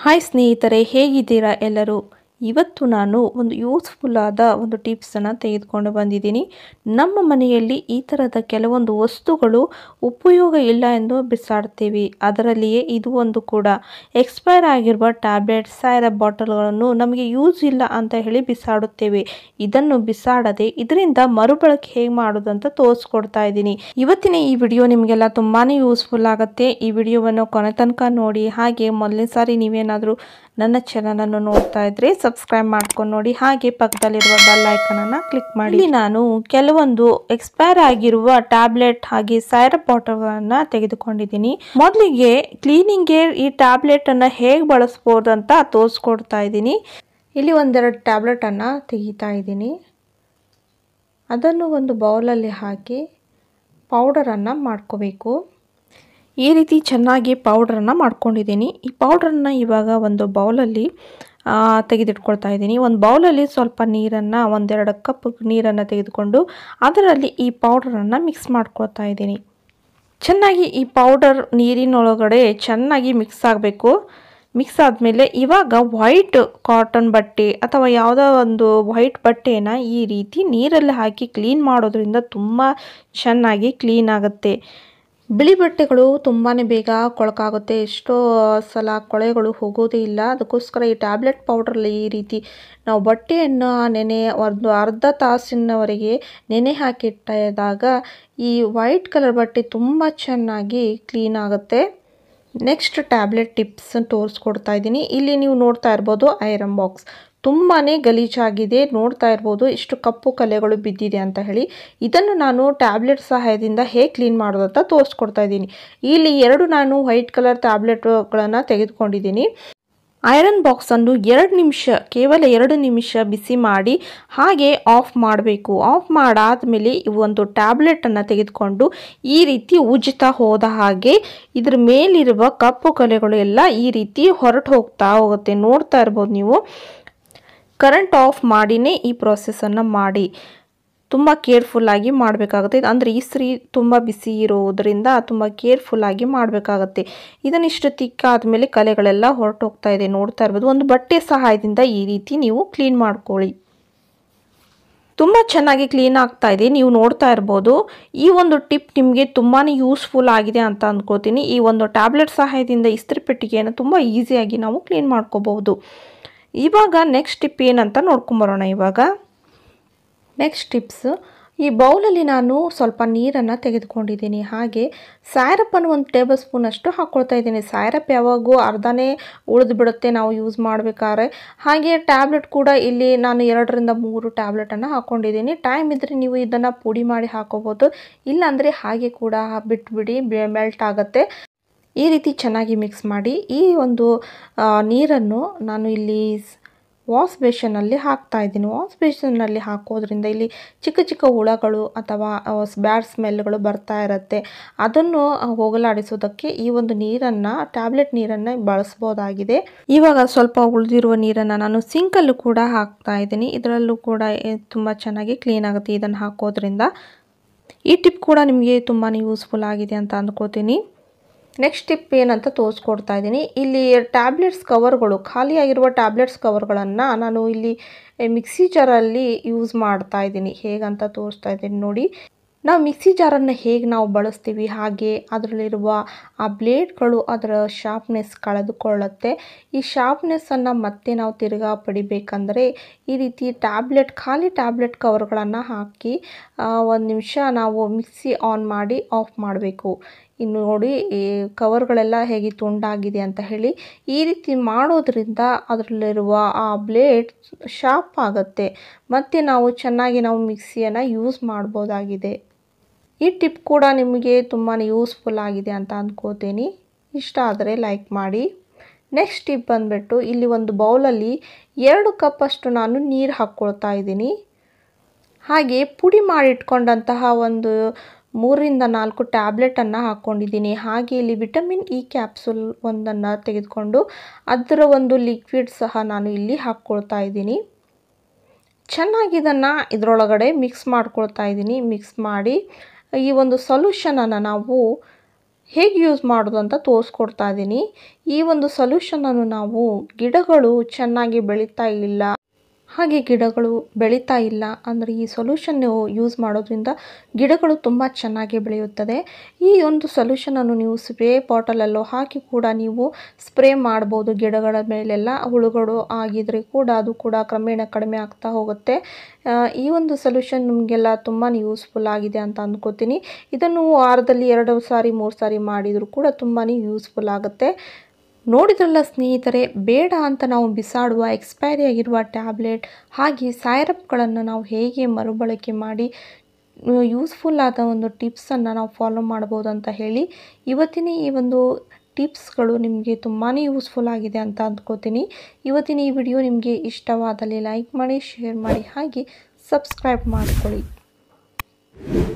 hi ಸ್ನೇಹಿತರೆ ಹೇಗಿದ್ದೀರಾ ಎಲ್ಲರೂ ಇವತ್ತು ನಾನು ಒಂದು ಯೂಸ್ಫುಲ್ ಆದ ಒಂದು ಟಿಪ್ಸನ್ನು ತೆಗೆದುಕೊಂಡು ಬಂದಿದ್ದೀನಿ ನಮ್ಮ ಮನೆಯಲ್ಲಿ ಈ ಥರದ ಕೆಲವೊಂದು ವಸ್ತುಗಳು ಉಪಯೋಗ ಇಲ್ಲ ಎಂದು ಬಿಸಾಡ್ತೀವಿ ಅದರಲ್ಲಿಯೇ ಇದು ಒಂದು ಕೂಡ ಎಕ್ಸ್ಪೈರ್ ಆಗಿರುವ ಟ್ಯಾಬ್ಲೆಟ್ ಸೈರಪ್ ಬಾಟಲ್ಗಳನ್ನು ನಮಗೆ ಯೂಸ್ ಇಲ್ಲ ಅಂತ ಹೇಳಿ ಬಿಸಾಡುತ್ತೇವೆ ಇದನ್ನು ಬಿಸಾಡದೆ ಇದರಿಂದ ಮರುಬಳಕೆ ಹೇಗೆ ಮಾಡೋದು ಅಂತ ತೋರಿಸ್ಕೊಡ್ತಾ ಇದ್ದೀನಿ ಇವತ್ತಿನ ಈ ವಿಡಿಯೋ ನಿಮಗೆಲ್ಲ ತುಂಬಾ ಯೂಸ್ಫುಲ್ ಆಗುತ್ತೆ ಈ ವಿಡಿಯೋವನ್ನು ಕೊನೆ ತನಕ ನೋಡಿ ಹಾಗೆ ಮೊದಲನೇ ಸಾರಿ ನೀವೇನಾದರೂ ನನ್ನ ಚಾನಲನ್ನು ನೋಡ್ತಾ ಇದ್ರೆ ಸಬ್ಸ್ಕ್ರೈಬ್ ಮಾಡ್ಕೊಂಡು ನೋಡಿ ಹಾಗೆ ಪಕ್ಕದಲ್ಲಿರುವ ಬೆಲ್ ಐಕನನ್ನು ಕ್ಲಿಕ್ ಮಾಡಿ ಇಲ್ಲಿ ನಾನು ಕೆಲವೊಂದು ಎಕ್ಸ್ಪೈರ್ ಆಗಿರುವ ಟ್ಯಾಬ್ಲೆಟ್ ಹಾಗೆ ಸೈರಪ್ ಬಾಟಲ್ಗಳನ್ನು ತೆಗೆದುಕೊಂಡಿದ್ದೀನಿ ಮೊದಲಿಗೆ ಕ್ಲೀನಿಂಗ್ಗೆ ಈ ಟ್ಯಾಬ್ಲೆಟನ್ನು ಹೇಗೆ ಬಳಸ್ಬೋದು ಅಂತ ತೋರಿಸ್ಕೊಡ್ತಾ ಇದ್ದೀನಿ ಇಲ್ಲಿ ಒಂದೆರಡು ಟ್ಯಾಬ್ಲೆಟನ್ನು ತೆಗಿತಾ ಇದ್ದೀನಿ ಅದನ್ನು ಒಂದು ಬೌಲಲ್ಲಿ ಹಾಕಿ ಪೌಡರನ್ನು ಮಾಡ್ಕೋಬೇಕು ಈ ರೀತಿ ಚೆನ್ನಾಗಿ ಪೌಡ್ರನ್ನು ಮಾಡ್ಕೊಂಡಿದ್ದೀನಿ ಈ ಪೌಡ್ರನ್ನು ಇವಾಗ ಒಂದು ಬೌಲಲ್ಲಿ ತೆಗೆದಿಟ್ಕೊಳ್ತಾ ಇದ್ದೀನಿ ಒಂದು ಬೌಲಲ್ಲಿ ಸ್ವಲ್ಪ ನೀರನ್ನು ಒಂದೆರಡು ಕಪ್ ನೀರನ್ನು ತೆಗೆದುಕೊಂಡು ಅದರಲ್ಲಿ ಈ ಪೌಡ್ರನ್ನು ಮಿಕ್ಸ್ ಮಾಡ್ಕೊಳ್ತಾ ಇದ್ದೀನಿ ಚೆನ್ನಾಗಿ ಈ ಪೌಡರ್ ನೀರಿನೊಳಗಡೆ ಚೆನ್ನಾಗಿ ಮಿಕ್ಸ್ ಆಗಬೇಕು ಮಿಕ್ಸ್ ಆದಮೇಲೆ ಇವಾಗ ವೈಟ್ ಕಾಟನ್ ಬಟ್ಟೆ ಅಥವಾ ಯಾವುದೋ ಒಂದು ವೈಟ್ ಬಟ್ಟೆನ ಈ ರೀತಿ ನೀರಲ್ಲಿ ಹಾಕಿ ಕ್ಲೀನ್ ಮಾಡೋದ್ರಿಂದ ತುಂಬ ಚೆನ್ನಾಗಿ ಕ್ಲೀನ್ ಆಗುತ್ತೆ ಬಿಳಿ ಬಟ್ಟೆಗಳು ತುಂಬಾ ಬೇಗ ಕೊಳಕಾಗುತ್ತೆ ಎಷ್ಟೋ ಸಲ ಕೊಳೆಗಳು ಹೋಗೋದೇ ಇಲ್ಲ ಅದಕ್ಕೋಸ್ಕರ ಈ ಟ್ಯಾಬ್ಲೆಟ್ ಪೌಡ್ರಲ್ಲಿ ಈ ರೀತಿ ನಾವು ಬಟ್ಟೆಯನ್ನು ನೆನೆ ಒಂದು ಅರ್ಧ ತಾಸಿನವರೆಗೆ ನೆನೆ ಹಾಕಿಟ್ಟಾಗ ಈ ವೈಟ್ ಕಲರ್ ಬಟ್ಟೆ ತುಂಬ ಚೆನ್ನಾಗಿ ಕ್ಲೀನ್ ಆಗುತ್ತೆ ನೆಕ್ಸ್ಟ್ ಟ್ಯಾಬ್ಲೆಟ್ ಟಿಪ್ಸ್ ತೋರಿಸ್ಕೊಡ್ತಾ ಇದ್ದೀನಿ ಇಲ್ಲಿ ನೀವು ನೋಡ್ತಾ ಇರ್ಬೋದು ಐರನ್ ಬಾಕ್ಸ್ ತುಂಬಾ ಗಲೀಜಾಗಿದೆ ನೋಡ್ತಾ ಇರ್ಬೋದು ಇಷ್ಟು ಕಪ್ಪು ಕಲೆಗಳು ಬಿದ್ದಿದೆ ಅಂತ ಹೇಳಿ ಇದನ್ನು ನಾನು ಟ್ಯಾಬ್ಲೆಟ್ ಸಹಾಯದಿಂದ ಹೇಗೆ ಕ್ಲೀನ್ ಮಾಡೋದು ಅಂತ ತೋರಿಸ್ಕೊಡ್ತಾ ಇದ್ದೀನಿ ಇಲ್ಲಿ ಎರಡು ನಾನು ವೈಟ್ ಕಲರ್ ಟ್ಯಾಬ್ಲೆಟ್ಗಳನ್ನು ತೆಗೆದುಕೊಂಡಿದ್ದೀನಿ ಐರನ್ ಬಾಕ್ಸನ್ನು ಎರಡು ನಿಮಿಷ ಕೇವಲ ಎರಡು ನಿಮಿಷ ಬಿಸಿ ಮಾಡಿ ಹಾಗೆ ಆಫ್ ಮಾಡಬೇಕು ಆಫ್ ಮಾಡಾದಮೇಲೆ ಒಂದು ಟ್ಯಾಬ್ಲೆಟನ್ನು ತೆಗೆದುಕೊಂಡು ಈ ರೀತಿ ಉಜ್ಜುತ್ತಾ ಹೋದ ಹಾಗೆ ಇದ್ರ ಮೇಲಿರುವ ಕಪ್ಪು ಕಲೆಗಳು ಎಲ್ಲ ಈ ರೀತಿ ಹೊರಟು ಹೋಗ್ತಾ ಹೋಗುತ್ತೆ ನೋಡ್ತಾ ಇರ್ಬೋದು ನೀವು ಕರೆಂಟ್ ಆಫ್ ಮಾಡಿನೇ ಈ ಪ್ರೊಸೆಸನ್ನು ಮಾಡಿ ತುಂಬ ಕೇರ್ಫುಲ್ಲಾಗಿ ಮಾಡಬೇಕಾಗುತ್ತೆ ಅಂದರೆ ಇಸ್ತ್ರಿ ತುಂಬ ಬಿಸಿ ಇರೋದರಿಂದ ತುಂಬ ಕೇರ್ಫುಲ್ಲಾಗಿ ಮಾಡಬೇಕಾಗತ್ತೆ ಇದನ್ನಿಷ್ಟು ತಿಕ್ಕಾದಮೇಲೆ ಕಲೆಗಳೆಲ್ಲ ಹೊರಟೋಗ್ತಾ ಇದೆ ನೋಡ್ತಾ ಇರ್ಬೋದು ಒಂದು ಬಟ್ಟೆ ಸಹಾಯದಿಂದ ಈ ರೀತಿ ನೀವು ಕ್ಲೀನ್ ಮಾಡ್ಕೊಳ್ಳಿ ತುಂಬ ಚೆನ್ನಾಗಿ ಕ್ಲೀನ್ ಆಗ್ತಾ ಇದೆ ನೀವು ನೋಡ್ತಾ ಇರ್ಬೋದು ಈ ಒಂದು ಟಿಪ್ ನಿಮಗೆ ತುಂಬಾ ಯೂಸ್ಫುಲ್ ಆಗಿದೆ ಅಂತ ಅಂದ್ಕೋತೀನಿ ಈ ಒಂದು ಟ್ಯಾಬ್ಲೆಟ್ ಸಹಾಯದಿಂದ ಇಸ್ತ್ರಿ ಪೆಟ್ಟಿಗೆಯನ್ನು ತುಂಬ ಈಸಿಯಾಗಿ ನಾವು ಕ್ಲೀನ್ ಮಾಡ್ಕೋಬಹುದು ಇವಾಗ ನೆಕ್ಸ್ಟ್ ಟಿಪ್ ಏನಂತ ನೋಡ್ಕೊಂಬರೋಣ ಇವಾಗ ನೆಕ್ಸ್ಟ್ ಟಿಪ್ಸ್ ಈ ಬೌಲಲ್ಲಿ ನಾನು ಸ್ವಲ್ಪ ನೀರನ್ನು ತೆಗೆದುಕೊಂಡಿದ್ದೀನಿ ಹಾಗೆ ಸ್ಯಾರಪ್ಪನ್ನು ಒಂದು ಟೇಬಲ್ ಸ್ಪೂನಷ್ಟು ಹಾಕ್ಕೊಳ್ತಾ ಇದ್ದೀನಿ ಸ್ಯಾರಪ್ ಯಾವಾಗೂ ಅರ್ಧನೇ ಉಳಿದು ಬಿಡುತ್ತೆ ನಾವು ಯೂಸ್ ಮಾಡಬೇಕಾದ್ರೆ ಹಾಗೆ ಟ್ಯಾಬ್ಲೆಟ್ ಕೂಡ ಇಲ್ಲಿ ನಾನು ಎರಡರಿಂದ ಮೂರು ಟ್ಯಾಬ್ಲೆಟನ್ನು ಹಾಕ್ಕೊಂಡಿದ್ದೀನಿ ಟೈಮ್ ಇದ್ದರೆ ನೀವು ಇದನ್ನು ಪುಡಿ ಮಾಡಿ ಹಾಕೋಬೋದು ಇಲ್ಲಾಂದರೆ ಹಾಗೆ ಕೂಡ ಬಿಟ್ಬಿಡಿ ಮೆಲ್ಟ್ ಆಗುತ್ತೆ ಈ ರೀತಿ ಚೆನ್ನಾಗಿ ಮಿಕ್ಸ್ ಮಾಡಿ ಈ ಒಂದು ನೀರನ್ನು ನಾನು ಇಲ್ಲಿ ವಾಶ್ ಬೇಷನಲ್ಲಿ ಹಾಕ್ತಾ ಇದ್ದೀನಿ ವಾಶ್ ಬೇಷನ್ನಲ್ಲಿ ಹಾಕೋದ್ರಿಂದ ಇಲ್ಲಿ ಚಿಕ್ಕ ಚಿಕ್ಕ ಹುಳಗಳು ಅಥವಾ ಬ್ಯಾಡ್ ಸ್ಮೆಲ್ಗಳು ಬರ್ತಾ ಇರುತ್ತೆ ಅದನ್ನು ಹೋಗಲಾಡಿಸೋದಕ್ಕೆ ಈ ಒಂದು ನೀರನ್ನು ಟ್ಯಾಬ್ಲೆಟ್ ನೀರನ್ನು ಬಳಸ್ಬೋದಾಗಿದೆ ಇವಾಗ ಸ್ವಲ್ಪ ಉಳಿದಿರುವ ನೀರನ್ನು ನಾನು ಸಿಂಕಲ್ಲೂ ಕೂಡ ಹಾಕ್ತಾ ಇದ್ದೀನಿ ಇದರಲ್ಲೂ ಕೂಡ ತುಂಬ ಚೆನ್ನಾಗಿ ಕ್ಲೀನ್ ಆಗುತ್ತೆ ಇದನ್ನು ಹಾಕೋದ್ರಿಂದ ಈ ಟಿಪ್ ಕೂಡ ನಿಮಗೆ ತುಂಬಾ ಯೂಸ್ಫುಲ್ ಆಗಿದೆ ಅಂತ ಅಂದ್ಕೋತೀನಿ ನೆಕ್ಸ್ಟ್ ಟಿಪ್ ಏನಂತ ತೋರಿಸ್ಕೊಡ್ತಾ ಇದ್ದೀನಿ ಇಲ್ಲಿ ಟ್ಯಾಬ್ಲೆಟ್ಸ್ ಕವರ್ಗಳು ಖಾಲಿಯಾಗಿರುವ ಟ್ಯಾಬ್ಲೆಟ್ಸ್ ಕವರ್ಗಳನ್ನು ನಾನು ಇಲ್ಲಿ ಮಿಕ್ಸಿ ಜಾರಲ್ಲಿ ಯೂಸ್ ಮಾಡ್ತಾ ಇದ್ದೀನಿ ಹೇಗಂತ ತೋರಿಸ್ತಾ ಇದ್ದೀನಿ ನೋಡಿ ನಾವು ಮಿಕ್ಸಿ ಜಾರನ್ನು ಹೇಗೆ ನಾವು ಬಳಸ್ತೀವಿ ಹಾಗೆ ಅದರಲ್ಲಿರುವ ಆ ಬ್ಲೇಡ್ಗಳು ಅದರ ಶಾರ್ಪ್ನೆಸ್ ಕಳೆದುಕೊಳ್ಳುತ್ತೆ ಈ ಶಾರ್ಪ್ನೆಸ್ಸನ್ನು ಮತ್ತೆ ನಾವು ತಿರ್ಗಾ ಪಡಿಬೇಕಂದ್ರೆ ಈ ರೀತಿ ಟ್ಯಾಬ್ಲೆಟ್ ಖಾಲಿ ಟ್ಯಾಬ್ಲೆಟ್ ಕವರ್ಗಳನ್ನು ಹಾಕಿ ಒಂದು ನಿಮಿಷ ನಾವು ಮಿಕ್ಸಿ ಆನ್ ಮಾಡಿ ಆಫ್ ಮಾಡಬೇಕು ಇನ್ನು ನೋಡಿ ಈ ಕವರ್ಗಳೆಲ್ಲ ಹೇಗೆ ತುಂಡಾಗಿದೆ ಅಂತ ಹೇಳಿ ಈ ರೀತಿ ಮಾಡೋದ್ರಿಂದ ಅದರಲ್ಲಿರುವ ಆ ಬ್ಲೇಡ್ ಶಾರ್ಪ್ ಆಗುತ್ತೆ ಮತ್ತು ನಾವು ಚೆನ್ನಾಗಿ ನಾವು ಮಿಕ್ಸಿಯನ್ನು ಯೂಸ್ ಮಾಡ್ಬೋದಾಗಿದೆ ಈ ಟಿಪ್ ಕೂಡ ನಿಮಗೆ ತುಂಬಾ ಯೂಸ್ಫುಲ್ ಆಗಿದೆ ಅಂತ ಅಂದ್ಕೋತೀನಿ ಇಷ್ಟ ಆದರೆ ಲೈಕ್ ಮಾಡಿ ನೆಕ್ಸ್ಟ್ ಟಿಪ್ ಬಂದುಬಿಟ್ಟು ಇಲ್ಲಿ ಒಂದು ಬೌಲಲ್ಲಿ ಎರಡು ಕಪ್ಪಷ್ಟು ನಾನು ನೀರು ಹಾಕ್ಕೊಳ್ತಾ ಇದ್ದೀನಿ ಹಾಗೆ ಪುಡಿ ಮಾಡಿಟ್ಕೊಂಡಂತಹ ಒಂದು ಮೂರರಿಂದ ನಾಲ್ಕು ಟ್ಯಾಬ್ಲೆಟನ್ನು ಹಾಕ್ಕೊಂಡಿದ್ದೀನಿ ಹಾಗೆ ಇಲ್ಲಿ ವಿಟಮಿನ್ ಇ ಕ್ಯಾಪ್ಸುಲ್ ಒಂದನ್ನು ತೆಗೆದುಕೊಂಡು ಅದರ ಒಂದು ಲಿಕ್ವಿಡ್ ಸಹ ನಾನು ಇಲ್ಲಿ ಹಾಕ್ಕೊಳ್ತಾ ಇದ್ದೀನಿ ಚೆನ್ನಾಗಿ ಇದನ್ನು ಇದರೊಳಗಡೆ ಮಿಕ್ಸ್ ಮಾಡ್ಕೊಳ್ತಾ ಇದ್ದೀನಿ ಮಿಕ್ಸ್ ಮಾಡಿ ಈ ಒಂದು ಸೊಲ್ಯೂಷನನ್ನು ನಾವು ಹೇಗೆ ಯೂಸ್ ಮಾಡೋದು ಅಂತ ತೋರಿಸ್ಕೊಡ್ತಾ ಇದ್ದೀನಿ ಈ ಒಂದು ಸೊಲ್ಯೂಷನನ್ನು ನಾವು ಗಿಡಗಳು ಚೆನ್ನಾಗಿ ಬೆಳೀತಾ ಇಲ್ಲ ಹಾಗೆ ಗಿಡಗಳು ಬೆಳೀತಾ ಇಲ್ಲ ಅಂದರೆ ಈ ಸೊಲ್ಯೂಷನ್ ನೀವು ಯೂಸ್ ಮಾಡೋದ್ರಿಂದ ಗಿಡಗಳು ತುಂಬ ಚೆನ್ನಾಗಿ ಬೆಳೆಯುತ್ತದೆ ಈ ಒಂದು ಸೊಲ್ಯೂಷನನ್ನು ನೀವು ಸ್ಪ್ರೇ ಬಾಟಲಲ್ಲೋ ಹಾಕಿ ಕೂಡ ನೀವು ಸ್ಪ್ರೇ ಮಾಡ್ಬೋದು ಗಿಡಗಳ ಮೇಲೆಲ್ಲ ಹುಳುಗಳು ಆಗಿದ್ರೆ ಕೂಡ ಅದು ಕೂಡ ಕ್ರಮೇಣ ಕಡಿಮೆ ಆಗ್ತಾ ಹೋಗುತ್ತೆ ಆ, ಈ ಒಂದು ಸೊಲ್ಯೂಷನ್ ನಿಮಗೆಲ್ಲ ತುಂಬಾ ಯೂಸ್ಫುಲ್ ಆಗಿದೆ ಅಂತ ಅಂದ್ಕೋತೀನಿ ಇದನ್ನು ವಾರದಲ್ಲಿ ಎರಡು ಸಾರಿ ಮೂರು ಸಾರಿ ಮಾಡಿದರೂ ಕೂಡ ತುಂಬಾ ಯೂಸ್ಫುಲ್ ಆಗುತ್ತೆ ನೋಡಿದ್ರಲ್ಲ ಸ್ನೇಹಿತರೆ ಬೇಡ ಅಂತ ನಾವು ಬಿಸಾಡುವ ಎಕ್ಸ್ಪೈರಿ ಆಗಿರುವ ಟ್ಯಾಬ್ಲೆಟ್ ಹಾಗೆ ಸೈರಪ್ಗಳನ್ನು ನಾವು ಹೇಗೆ ಮರುಬಳಕೆ ಮಾಡಿ ಯೂಸ್ಫುಲ್ ಆದ ಒಂದು ಟಿಪ್ಸನ್ನು ನಾವು ಫಾಲೋ ಮಾಡ್ಬೋದು ಅಂತ ಹೇಳಿ ಇವತ್ತಿನ ಈ ಒಂದು ಟಿಪ್ಸ್ಗಳು ನಿಮಗೆ ತುಂಬಾ ಯೂಸ್ಫುಲ್ ಆಗಿದೆ ಅಂತ ಅಂದ್ಕೋತೀನಿ ಇವತ್ತಿನ ಈ ವಿಡಿಯೋ ನಿಮಗೆ ಇಷ್ಟವಾದಲ್ಲಿ ಲೈಕ್ ಮಾಡಿ ಶೇರ್ ಮಾಡಿ ಹಾಗೆ ಸಬ್ಸ್ಕ್ರೈಬ್ ಮಾಡ್ಕೊಳ್ಳಿ